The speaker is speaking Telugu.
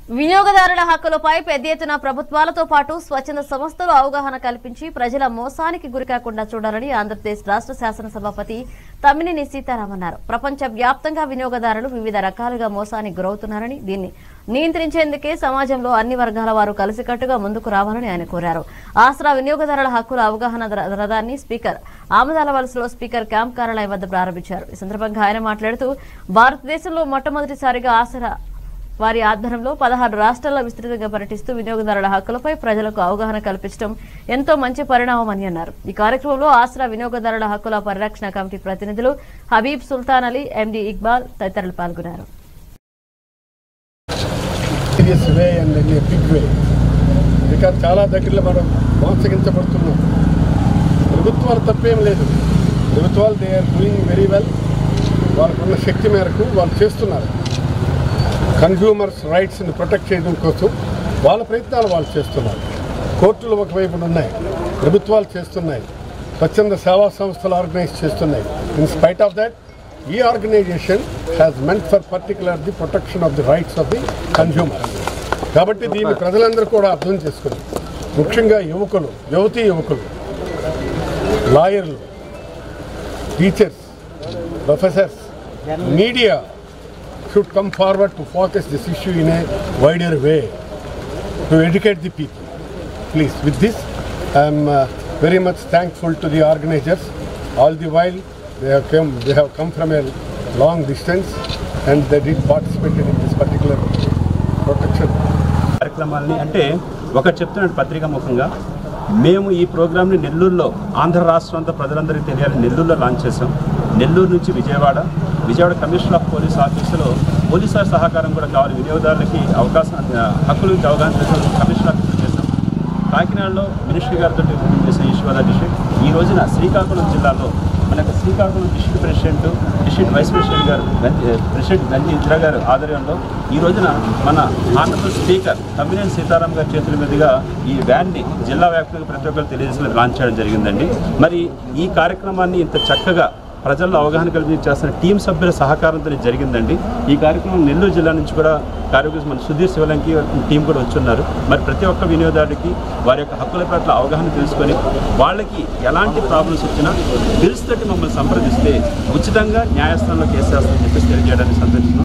వినియోగదారుల హక్కులపై పెద్ద ఎత్తున ప్రభుత్వాలతో పాటు స్వచ్ఛంద సంస్థలు అవగాహన కల్పించి ప్రజల మోసానికి గురికాకుండా చూడాలని ఆంధ్రప్రదేశ్ రాష్ట్ర శాసనసభాపతి తమ్మినేని సీతారాం అన్నారు ప్రపంచ వ్యాప్తంగా వినియోగదారులు వివిధ రకాలుగా మోసానికి గురవుతున్నారని దీన్ని నియంత్రించేందుకే సమాజంలో అన్ని వర్గాల వారు కలిసికట్టుగా ముందుకు రావాలని ఆయన కోరారు ఆసరా వినియోగదారుల హక్కుల అవగాహన ర- రథాన్ని స్పీకర్ ఆమదాల వలసలో స్పీకర్ క్యాంప్ కార్యాలయం వద్ద ప్రారంభించారు ఈ సందర్భంగా ఆయన మాట్లాడుతూ భారతదేశంలో మొట్టమొదటిసారిగా ఆసరా వారి ఆధ్వర్యంలో పదహారు రాష్ట్రాల్లో విస్తృతంగా పర్యటిస్తూ వినియోగదారుల హక్కులపై ప్రజలకు అవగాహన కల్పించడం ఎంతో మంచి పరిణామమని అన్నారు ఈ కార్యక్రమంలో ఆసరా వినియోగదారుల హక్కుల పరిరక్షణ కమిటీ ప్రతినిధులు హబీబ్ సుల్తాన్ అలీ ఎండి ఇక్బాల్ తదితరులు పాల్గొన్నారు serious way and in a big way ఇక చాలా దగ్గరలో మనం మోసగించబడుతున్నాం ప్రభుత్వాలు తప్పేం లేదు ప్రభుత్వాలు they are doing very well వాళ్ళకున్న శక్తి మేరకు వాళ్ళు చేస్తున్నారు కన్జ్యూమర్స్ రైట్స్ని ప్రొటెక్ట్ చేయడం కోసం వాళ్ళ ప్రయత్నాలు వాళ్ళు చేస్తున్నారు కోర్టులు ఒకవైపు ఉన్నాయి ప్రభుత్వాలు చేస్తున్నాయి స్వచ్ఛంద సేవా సంస్థలు ఆర్గనైజ్ చేస్తున్నాయి ఇన్ స్పైట్ ఆఫ్ దట్ ఈ organisation has meant for particular the protection of the rights of the consumer కాబట్టి దీన్ని ప్రజలందరూ కూడా అర్థం చేసుకుని ముఖ్యంగా యువకులు యువతీ యువకులు లాయర్లు teachers professors media should come forward to focus this issue in a wider way to educate the people. Please, with this, I am uh, very much thankful to the organizers. All the while, they have come, they have come from a long distance and they did participate in this particular protection. కార్యక్రమాల్ని అంటే ఒకటి చెప్తున్నాడు పత్రికా ముఖంగా మేము ఈ ప్రోగ్రామ్ని నెల్లూరులో ఆంధ్ర రాష్ట్రం అంతా ప్రజలందరికీ తెలియాలని నెల్లూరులో లాంచ్ చేసాం నెల్లూరు నుంచి Vijayawada Vijayawada commissioner of police ఆఫీసులో పోలీసు వారి సహకారం కూడా కావాలి వినియోగదారులకి అవకాశం ఆ, హక్కుల గురించి అవగాహన చేసాం కమిషనర్ ఆఫీసులో చేసాం కాకినాడలో మినిస్ట్రీ గారితో చేసిన ఈశ్వర డిస్ట్రిక్ట్ ఈ రోజున శ్రీకాకుళం జిల్లాలో మన యొక్క Srikakulam district president district vice president గారు గంజి- ప్రెసిడెంట్ గంజి ఇందిరా గారు ఆధ్వర్యంలో ఈ రోజున మన ఆంధ్రప్రదేశ్ స్పీకర్ తమ్మినేని సీతారాం గారి చేతుల మీదుగా ఈ వ్యాన్ని జిల్లా వ్యాప్తంగా ప్రతి ఒక్కరు తెలియజేసి లాంచ్ చేయడం జరిగిందండి మరి ఈ కార్యక్రమాన్ని ఇంత చక్కగా ప్రజల్లో అవగాహన కల్పించి చేస్తున్న టీం సభ్యుల సహకారంతో ఇది జరిగిందండి ఈ కార్యక్రమం నెల్లూరు జిల్లా నుంచి కూడా కార్యక్రమం మన సుధీర్ శివలంకి టీం కూడా వచ్చున్నారు మరి ప్రతి ఒక్క వినియోగదారుడికి వారి యొక్క హక్కుల పట్ల అవగాహన తెలుసుకొని వాళ్ళకి ఎలాంటి ప్రాబ్లమ్స్ వచ్చినా బిల్స్ తోటి మమ్మల్ని సంప్రదిస్తే ఉచితంగా న్యాయస్థానంలో కేసు వేస్తామని చెప్పేసి తెలియజేయడానికి సంతోషం